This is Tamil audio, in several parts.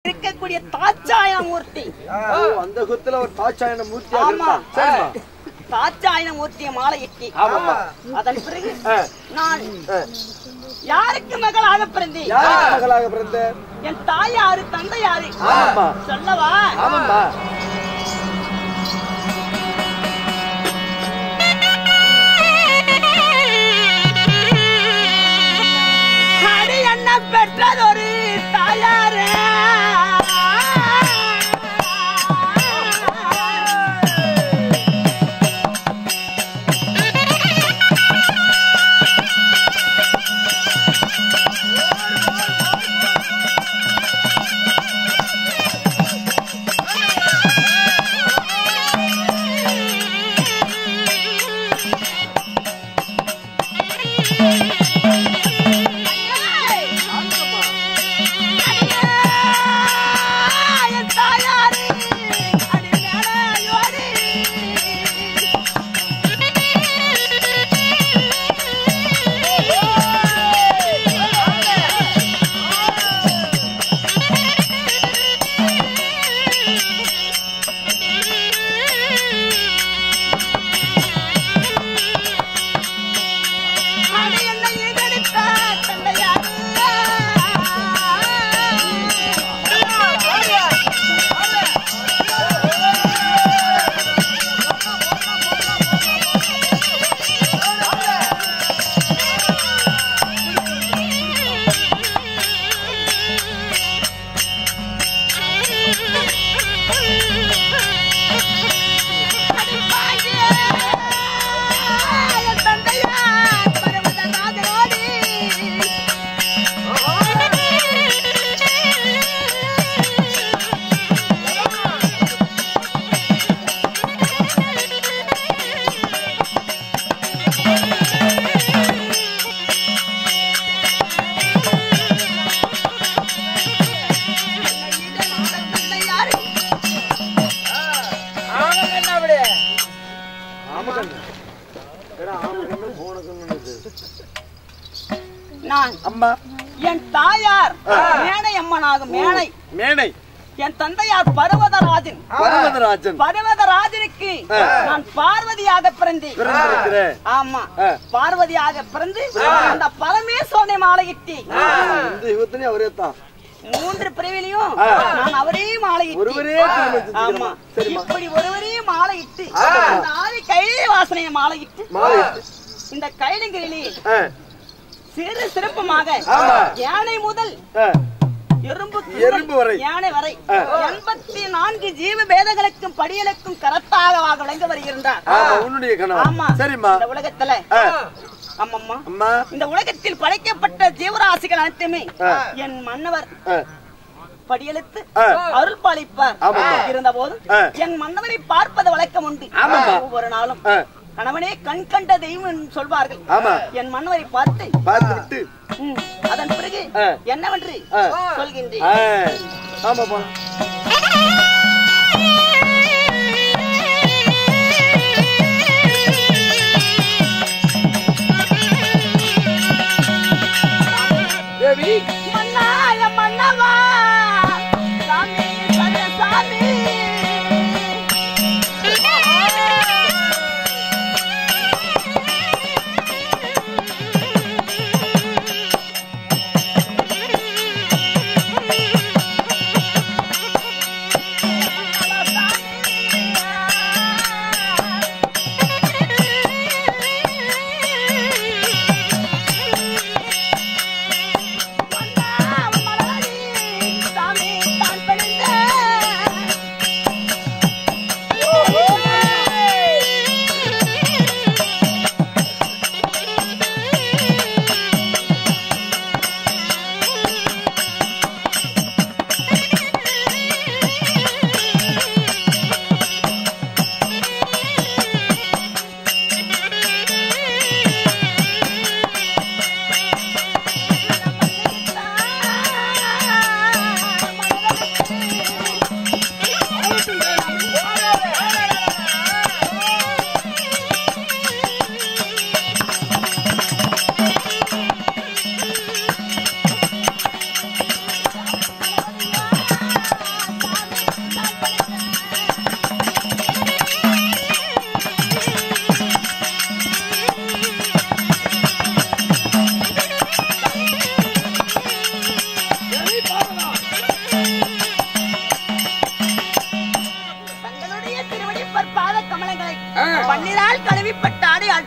இருக்கக்கூடிய தாச்சாய மூர்த்தி ஓ, அந்த குத்துல ஒரு தாட்சாயன மூர்த்தியாக ஆமா. இருந்தான் சரிம்மா தாச்சாயன மூர்த்திய மாலையிட்டு ஆமாம்மா அதன் பிறகு ஆ, நான் ஆ. யாருக்கு மகளாக பிறந்தேன் யாருக்கு மகளாக பிறந்த என் தாயாரு தந்தையாரு ஆமாம்மா சொல்லவா ஆமாம்மா அடி என்ன பெற்றதொரு தாயாரு என் தாயாரு அடி மேடையோடு அடி என்னை ஈடெடுத்த தந்தையாரு என் தந்தையார் பரமதநாதனோடு தந்தையாரு ஆமா கண்ணு ஏடா ஆமா கண்ணு போன கண்ணு நான் அம்மா என் தாயார் மேனை அம்மனாகும் மேனை மேனை என் தந்தையார் பர்வதராஜன் பர்வதராஜன் பர்வதராஜனுக்கு நான் பார்வதியாக பிறந்தேன் பிறந்திருக்கிற ஆமா ஆ. பார்வதியாக பிறந்து அந்த பரமேஸ்வரனை மாலையிட்டு இந்த யுகத்திலே அவரே தான் மூன்று பிரிவிலையும் ஆ. நான் அவரே மாலையிட்டு ஒருவரே திருமணம் ஆமா செஞ்சுக்கிறோம். சரிம்மா இப்படி ஒருவரே மாலையிட்டு அந்த ஆதி கைலை வாசனையை மாலையிட்டு மாலையிட்டு. இந்த கைலங்கிரிலே ஆ, சிறு சிறப்புமாக ஆமா. யானை முதல் ஆ, எறும்பு எறும்பு வரை. யானை வரை எண்பத்தி நான்கு ஜீவ பேதங்களுக்கும் படியலுக்கும் கரத்தாக விளங்க வருகின்றார் ஆமா உன்னுடைய ஆமா கணவன் சரிம்மா இந்த உலகத்துல ஆ, ஆமாம்மா அம்மா இந்த உலகத்தில் படைக்கப்பட்ட ஜீவராசிகள் அனைத்துமே ஆ. என் மன்னவர் ஆ, படியெழுத்து ஆ. அருள் பாலிப்பார் ஆமாம்மா. இருந்த போது ஆ. என் மன்னவரை பார்ப்பது வழக்கம் உண்டு ஆமாம்மா. ஒவ்வொரு நாளும் ஆ, கணவனே கண் கண்ட தெய்வம் என்று சொல்வார்கள் ஆமா. என் மன்னவரை பார்த்து பார்த்துட்டு ம், அதன் பிறகு ஆ. என்னவென்று ஆ. சொல்கின்றேன் ஆ, ஆமாப்பா தேவி மன்னாய மன்னவா சாமி சரண சாமி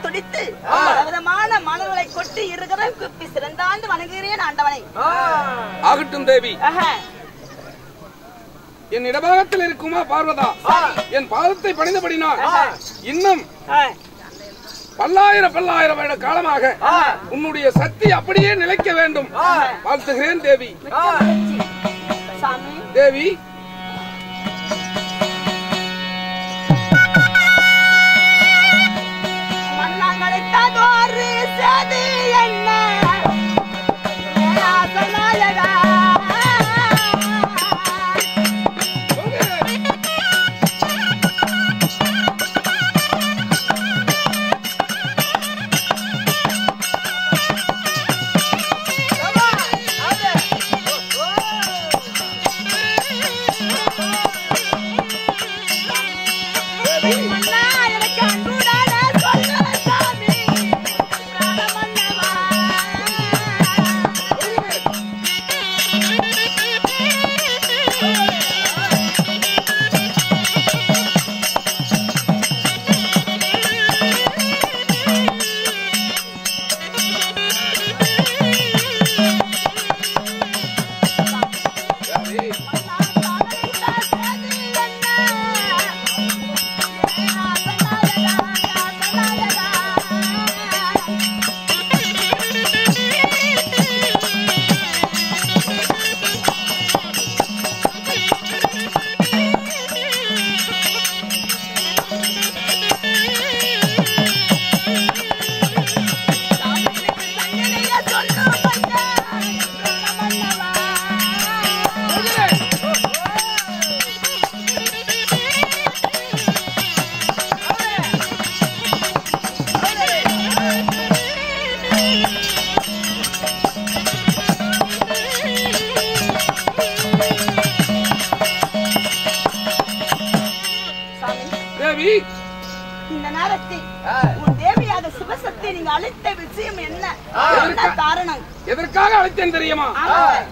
துடித்து பலவிதமான மலர்களை கொட்டி இருக்கிற குப்பி சிறந்தாண்டு வணங்குகிறேன் ஆண்டவனை ஆகட்டும் தேவி ஆஹா. என் இடபாகத்தில் இருக்குமா பார்வதா என் பாதத்தை பணிந்தபடினால் இன்னும் ஆ. பல்லாயிரம் பல்லாயிரம் வருட காலமாக உன்னுடைய சக்தி அப்படியே நிலைக்க வேண்டும் வாழ்த்துகிறேன் தேவி மிக்க மகிழ்ச்சி. சாமி தேவி மன்னங்களுக்கதொரு சதி என்ன ஆசநாயகா. மன்னா, எனக்கு அன்புடனே சொல்லு சாமி. பிராண மன்னவா. தேவி இந்த நேரத்தில் உன் தேவியாக சிவசக்தி நீங்க அழைத்த விஷயம் என்ன என்ன காரணம் எதற்காக அழைத்தேன் தெரியுமா ஆமாங்க.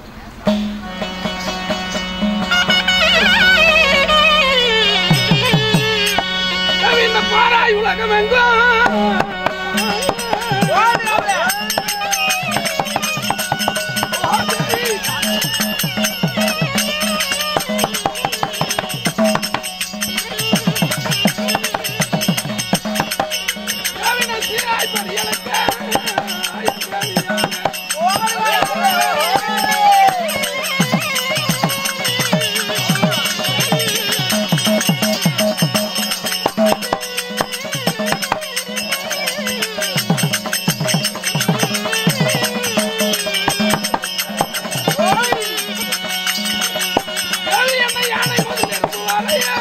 தேவி, இந்த பாராய் உலகம் எங்கும் தேவினை சீராய் பரியலுக்கு. தேவி என்னை யானை முதல் நிறுத்துவாரையா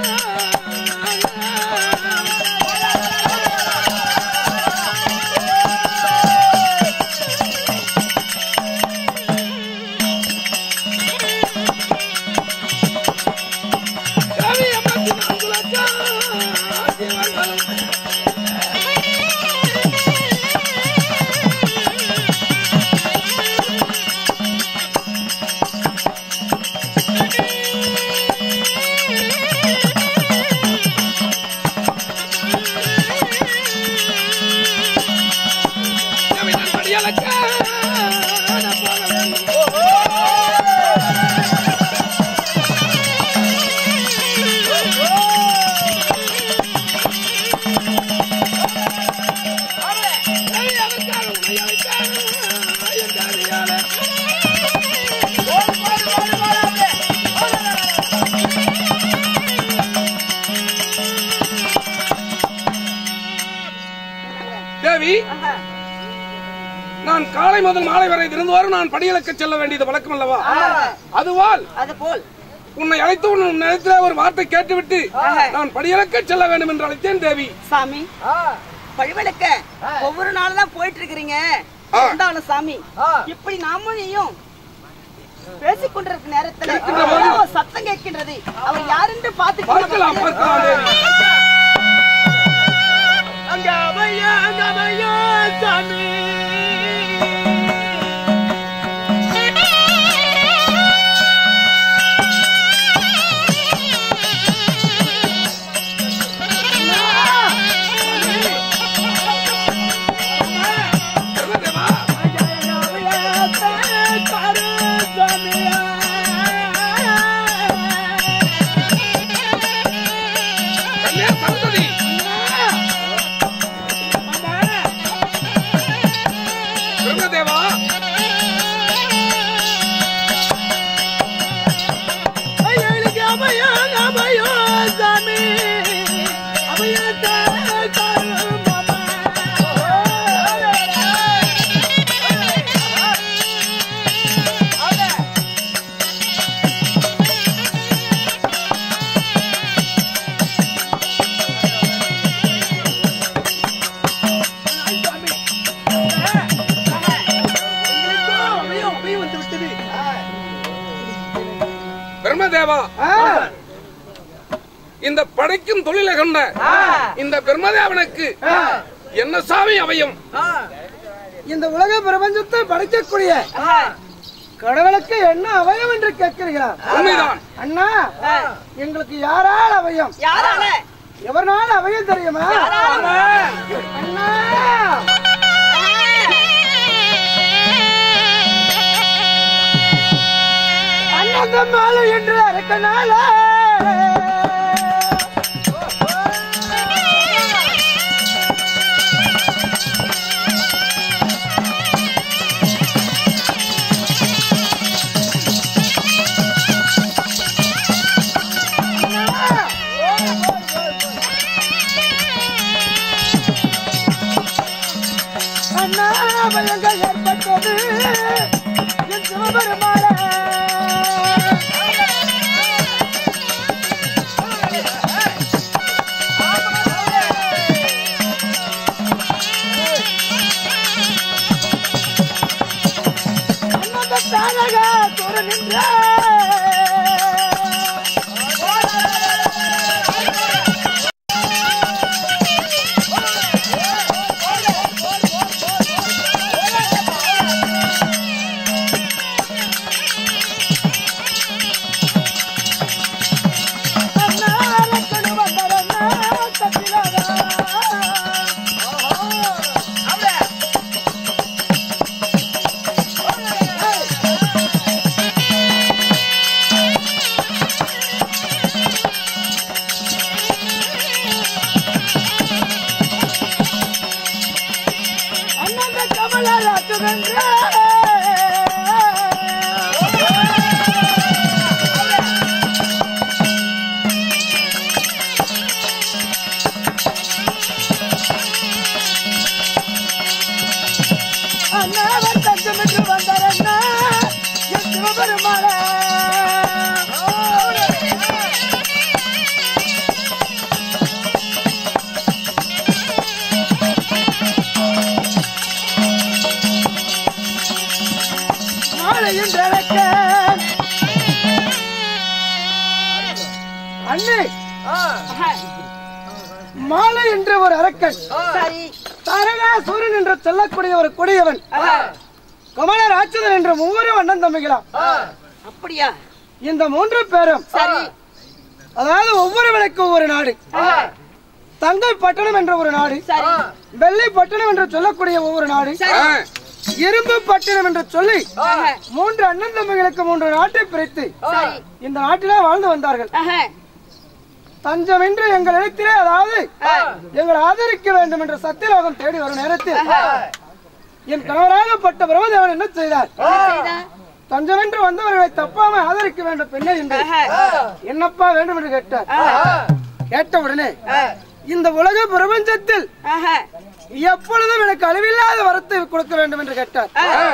தேவி எண்பத்தி நான்கு லட்சம் ஜீவன்களும் தேவி தன் படியலுக்கு நான் போக வேண்டும் தேவி அதற்காக உன்னை அழைத்தேன் என் தாதியாலே. தேவி ஆஹா. நான் காலை முதல் மாலை வரை தினந்தோறும் நான் படியலுக்கு செல்ல வேண்டியது வழக்கம் அல்லவா ஆமாங்க. அதுவால் அது போல் உன்னை அழைத்து உன் நேரத்தில் ஒரு வார்த்தை கேட்டுவிட்டு நான் படியலுக்கு செல்ல வேண்டும் என்று அழைத்தேன் தேவி சாமி பழிவெடுக்க ஒவ்வொரு நாளும் தான் போயிட்டு இருக்கிறீங்க ஆ. இருந்தாலும் சாமி இப்படி நாமளையும் பேசிக் கொண்டிருக்க நேரத்துல இருக்கின்ற போது- ஒரு சத்தம் கேட்கின்றது அவர் யாருன்னு பார்க்கலாம் பாத்துக்கலாம் பார்க்கலாம் தேவி அங்க அமையா அங்க அமையா சாமி ஆ பிரம்மதேவா ஆ, இந்த படைக்கும் தொழிலை கொண்ட இந்த பிரம்மதேவனுக்கு என்ன சாமி அவயம் இந்த உலக பிரபஞ்சத்தை படைக்கக்கூடிய கடவுளுக்கு என்ன அவயம் என்று கேட்கிறீர்களா உண்மைதான் அண்ணா எங்களுக்கு யாரால் அவயம் யாரால எவர்னால அவயம் தெரியுமா அண்ணா அண்ணந்த மாலை என்று அரக்கனால அண்ணா பயங்கள் ஏற்பட்டது என் சிவபெருமாளே அண்ணந்த தாரக துற நின்ற அண்ணா அரக்கனு வந்தரண்ணா தப்பிலாதா அண்ணந்த கமலராஜுவென்ற அண்ணாவர் தஞ்சமிட்டு வந்தாரண்ணா என் சிவபெருமாளே மாலையும் திறக்க அண்ணே மாலை என்ற ஒரு அரக்கன் சரி தாரகாசூரன் என்று சொல்லக்கூடிய ஒரு கொடியவன் கமல ராட்சதன் என்ற மூவரு அண்ணன் தம்பிகளாம் அப்படியா இந்த மூன்று பேரும் சரி அதாவது ஒவ்வொருவனுக்கு ஒவ்வொரு நாடு தங்கை பட்டணம் என்ற ஒரு நாடு சரி வெள்ளை பட்டணம் என்று சொல்லக்கூடிய ஒவ்வொரு நாடு ஆ, இரும்பு பட்டணம் என்று சொல்லி மூன்று அண்ணன் தம்பிகளுக்கு மூன்று நாட்டை பிரித்து சரி இந்த நாட்டிலே வாழ்ந்து வந்தார்கள் ஆஹா. தஞ்சமின்றி எங்கள் இடத்திலே அதாவது எங்களை ஆதரிக்க வேண்டும் என்ற சத்தியலோகம் தேடி வரும் நேரத்தில் என் கணவராகப்பட்ட பிரம்மதேவன் என்ன செய்தார் செய்தா? தஞ்சமென்று வந்தவர்களை தப்பாம ஆதரிக்க வேண்டும் பெண்ணே என்று என்னப்பா வேண்டும் என்று கேட்டார் கேட்ட உடனே இந்த உலக பிரபஞ்சத்தில் ஆஹா. எப்பொழுதும் எனக்கு அளவில்லாத வரத்தை கொடுக்க வேண்டும் என்று கேட்டார்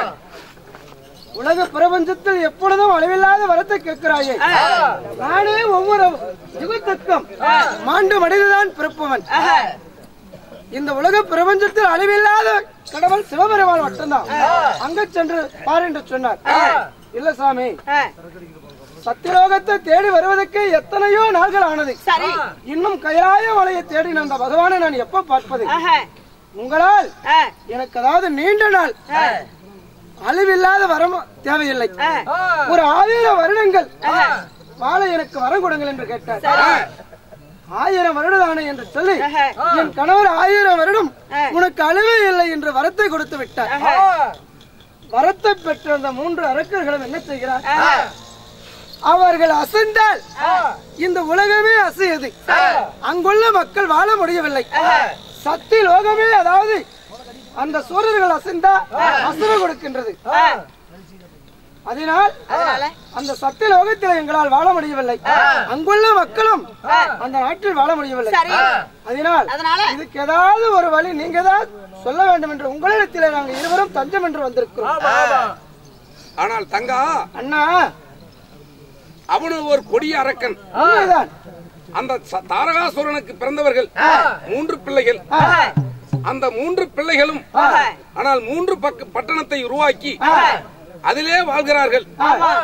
உலக பிரபஞ்சத்தில் எப்பொழுதும் அளவில்லாத வரத்தை கேட்கிறாயே நானே ஒவ்வொரு யுகத்துக்கும் மாண்டு மனிததான் பிறப்பவன் இந்த உலக பிரபஞ்சத்தில் அளவில்லாத கடவுள் சிவபெருமான் மட்டும்தான் அங்க சென்று பார் என்று சொன்னார் இல்ல சாமி ஆ. சத்தியலோகத்தை தேடி வருவதற்கு எத்தனையோ நாள்கள் ஆனது சரி இன்னும் கைலாய மலையை தேடி அந்த பகவானை நான் எப்ப பார்ப்பது ஆஹா. உங்களால் ஆ. எனக்கு அதாவது நீண்ட நாள் ஆ. அழிவில்லாத வரம் தேவையில்லை ஆ. ஒரு ஆயிரம் வருடங்கள் வாழ எனக்கு வரம் கொடுங்கள் என்று கேட்டார் ஆயிரம் வருடதானே என்று சொல்லி ஆஹா. என் கணவர் ஆயிரம் வருடம் ஆ. உனக்கு அழிவே இல்லை என்று வரத்தை கொடுத்து விட்டார் வரத்தை பெற்ற அந்த மூன்று அரக்கர்களும் என்ன செய்கிறார் அவர்கள் அசைந்தால் இந்த உலகமே அசையது அங்குள்ள மக்கள் வாழ முடியவில்லை சக்தி லோகமே அதாவது அந்த சூரர்கள் அசைந்தா அசுர கொடுக்கின்றது அதனால் அதனால அந்த சத்திய லோகத்தில் எங்களால் வாழ முடியவில்லை அங்குள்ள மக்களும் அந்த நாட்டில் வாழ முடியவில்லை சரி அதனால் அதனால இதுக்கு ஏதாவது ஒரு வழி நீங்க தான் சொல்ல வேண்டும் என்று உங்களிடத்திலே நாங்கள் இருவரும் தஞ்சம் என்று வந்திருக்கிறோம் ஆனால் தங்கா அண்ணா அவனு ஒரு கொடிய அரக்கன் உண்மைதான் அந்த ச- தாரகாசுரனுக்கு பிறந்தவர்கள் மூன்று பிள்ளைகள் அந்த மூன்று பிள்ளைகளும் ஆனால் மூன்று பக்க பட்டணத்தை உருவாக்கி அதிலே வாழ்கிறார்கள்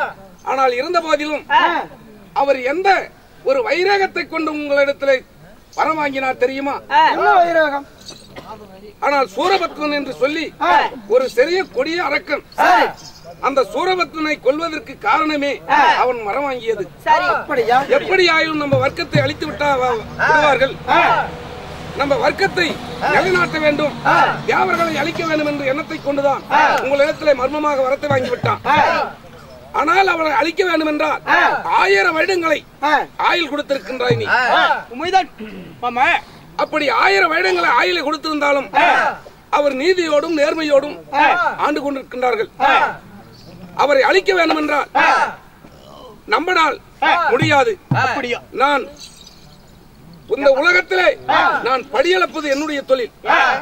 ஆனால் இருந்த போதிலும் அவர் எந்த ஒரு வைரகத்தை கொண்டு உங்களிடத்தில் வரம் வாங்கினார் தெரியுமா என்ன வைராகம் ஆனால் சூரபத்மன் என்று சொல்லி ஒரு சிறிய கொடிய அரக்கன் அந்த சூரபத்மனை கொல்வதற்கு காரணமே அவன் மரம் வாங்கியது சரி அப்படியா எப்படி ஆயும் நம்ம வர்க்கத்தை அழித்து விட்டா வ- விடுவார்கள் நம்ம வர்க்கத்தை நிலைநாட்ட வேண்டும் வியாபாரங்களை அழிக்க வேண்டும் என்ற எண்ணத்தை கொண்டுதான் உங்களிடத்திலே மர்மமாக வரத்தை வாங்கி விட்டான் ஆனால் அவனை அழிக்க வேண்டும் என்றால் ஆயிரம் வருடங்களை ஆ. ஆயுள் கொடுத்திருக்கின்றாய் நீ உண்மைதான் மாமா அப்படி ஆயிரம் வருடங்களை ஆயுளை கொடுத்திருந்தாலும் அவர் நீதியோடும் நேர்மையோடும் ஆண்டு கொண்டிருக்கின்றார்கள் அவரை அழிக்க வேண்டும் என்றால் நம்மனால் முடியாது அப்படியா நான் இந்த உலகத்திலே நான் படியளப்பது என்னுடைய தொழில்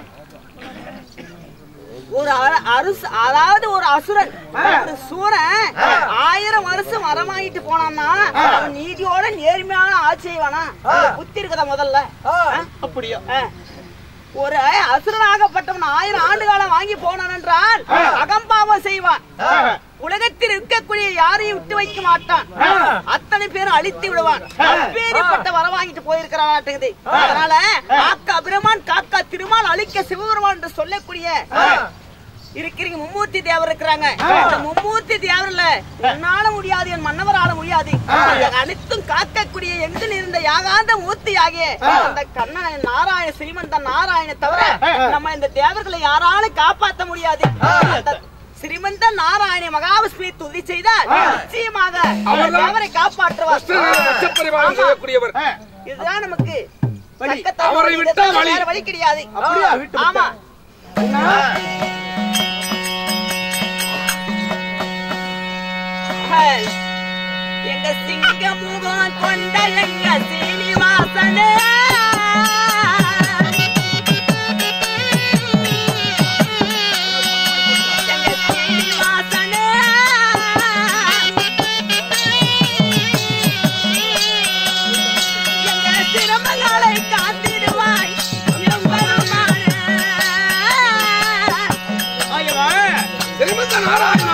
ஒரு அர- அரசு அதாவது ஒரு அசுரன் ஒரு சூரன் ஆயிரம் வருஷம் வரமாயிட்டு போனான்னா அவன் நீதியோட நேர்மையான ஆட்சி செய்வானா புத்தி இருக்குதா முதல்ல அப்படியா ஆ. ஒரு அசுரனாகப்பட்டவன் ஆயிரம் ஆண்டு காலம் வாங்கி போனான் என்றால் அகம்பாவம் செய்வான் உலகத்தில் இருக்கக்கூடிய யாரையும் விட்டு வைக்க மாட்டான் அத்தனை பேரும் அழித்து விடுவான் அப்பேற்பட்ட வர வாங்கிட்டு போயிருக்கிறான் அதனால காக்கா பிரமான் காக்கா திருமால் அழிக்க சிவபெருமான் என்று சொல்லக்கூடிய இருக்கிறீங்க மும்மூர்த்தி தேவர் இருக்கிறாங்க இந்த மும்மூர்த்தி தேவர்ல என்னால முடியாது என் மன்னவரால முடியாது அந்த அனைத்தும் காக்கக்கூடிய எங்கில் இருந்த யாகாந்த மூர்த்தி ஆகிய அந்த கண்ணன் நாராயண ஸ்ரீமந்த நாராயண தவிர நம்ம இந்த தேவர்களை யாராலும் காப்பாற்ற முடியாது அந்த ஸ்ரீமந்த நாராயண மகாவிஷ்ணுவை துதி செய்தால் நிச்சயமாக அந்த அவர்தான் தேவரை காப்பாற்றுவார் பரிவாரம் செய்யக்கூடியவர் இதுதான் நமக்கு வழி. தக்கத்தக்க அவரை வழி. விட்டா இதுதான் வழி. வேற வழி கிடையாது அப்படியா? விட்டு விட்டா. ஆமா ஹே. எங்க சிங்க முகம் கொண்ட எங்க சீனிவாசனே எங்க சீனிவாசனே எங்க சிரமங்களை காத்திடுவாய் எம்பெருமானே. திருமந்த நாராயணா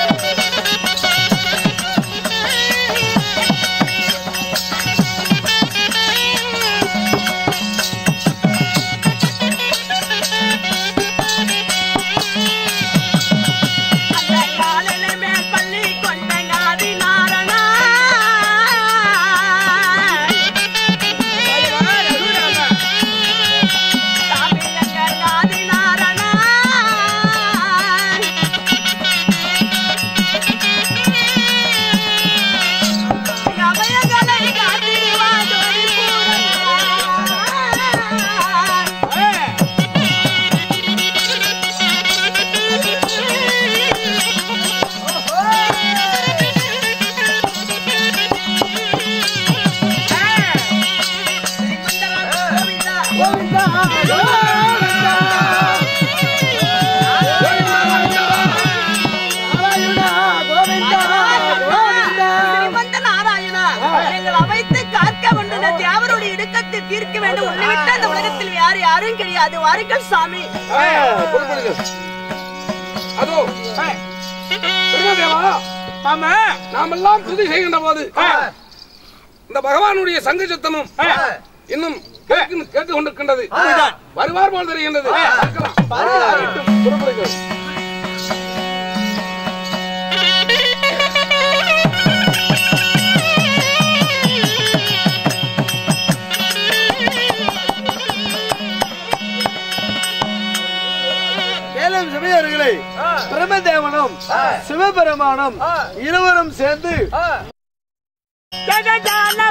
அந்த காலிலே மேல் பள்ளி கொண்ட காதி நாரணா. சாமி எங்க காதி நாரணா. அபயங்களை காத்திடுவாதொரு பூரணா. நாராயணா, கோவிந்தா, கோவிந்தா. ஸ்ரீமந்த நாராயணா, எங்களை அவைத்து காக்க வேண்டும் இந்த தேவருடைய இடுக்கத்தை தீர்க்க வேண்டும் உன்னை விட்டு அந்த உலகத்தில் யார் யாரும் கிடையாது வாருங்கள் சாமி புறப்படுங்க. அதோ பிரம்மதேவா ஆமா நாமெல்லாம் துதி செய்கின்ற போது இந்த பகவானுடைய சங்க சத்தமும் இன்னும் கேட்கு கேட்டுக் கொண்டிருக்கின்றது வருவார் போல் தெரிகின்றது பார்க்கலாம். புறப்படுங்க. மேலும் சிவையர்களே பிரம்மதேவனும் சிவபெருமானும் இருவரும் சேர்ந்து ஜெகஜால